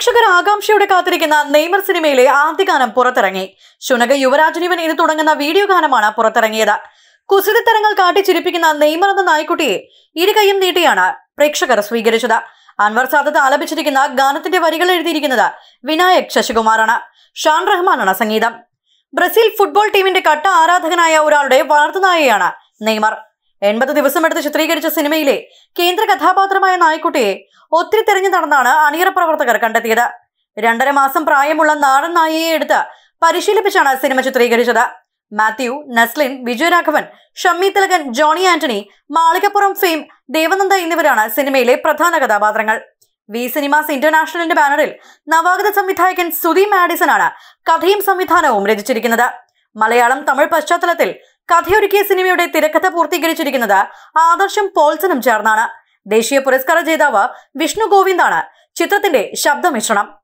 പ്രേക്ഷകർ ആകാംക്ഷയോടെ കാത്തിരിക്കുന്ന നെയ്മർ സിനിമയിലെ ആദ്യ ഗാനം പുറത്തിറങ്ങി ശുനക യുവരാജനിവൻ എന്ന് തുടങ്ങുന്ന വീഡിയോ ഗാനമാണ് പുറത്തിറങ്ങിയത് കുസൃതിത്തരങ്ങൾ കാട്ടി ചിരിപ്പിക്കുന്ന നെയ്മർ എന്ന നായ്ക്കുട്ടിയെ ഇരുകൈയും നീട്ടിയാണ് പ്രേക്ഷകർ സ്വീകരിച്ചത് അൻവർ സാദത്ത് ആലപിച്ചിരിക്കുന്ന ഗാനത്തിന്റെ വരികൾ എഴുതിയിരിക്കുന്നത് വിനായക് ശശികുമാറാണ് ഷാൻ റഹ്മാനാണ് സംഗീതം ബ്രസീൽ ഫുട്ബോൾ ടീമിന്റെ കട്ട ആരാധകനായ ഒരാളുടെ വളർത്തുനായയാണ് നെയ്മർ എൺപത് ദിവസമെടുത്ത് ചിത്രീകരിച്ച സിനിമയിലെ കേന്ദ്ര കഥാപാത്രമായ നായ്ക്കുട്ടിയെ ഒത്തിരി തെരഞ്ഞു നടന്നാണ് അണിയറ പ്രവർത്തകർ കണ്ടെത്തിയത് രണ്ടര മാസം പ്രായമുള്ള നാടൻ നായയെ എടുത്ത് പരിശീലിപ്പിച്ചാണ് സിനിമ ചിത്രീകരിച്ചത് മാത്യു നസ്ലിൻ വിജയരാഘവൻ ഷമ്മി തിലകൻ ജോണി ആന്റണി മാളികപ്പുറം ഫെയിം ദേവനന്ദ എന്നിവരാണ് സിനിമയിലെ പ്രധാന കഥാപാത്രങ്ങൾ വി സിനിമാസ് ഇന്റർനാഷണലിന്റെ ബാനറിൽ നവാഗത സംവിധായകൻ സുധി മാഡിസൺ ആണ് കഥയും സംവിധാനവും രചിച്ചിരിക്കുന്നത് മലയാളം തമിഴ് പശ്ചാത്തലത്തിൽ കഥയൊരുക്കിയ സിനിമയുടെ തിരക്കഥ പൂർത്തീകരിച്ചിരിക്കുന്നത് ആദർശം പോൾസനും ചേർന്നാണ് ദേശീയ പുരസ്കാര ജേതാവ് വിഷ്ണു ഗോവിന്ദാണ് ചിത്രത്തിന്റെ ശബ്ദമിശ്രണം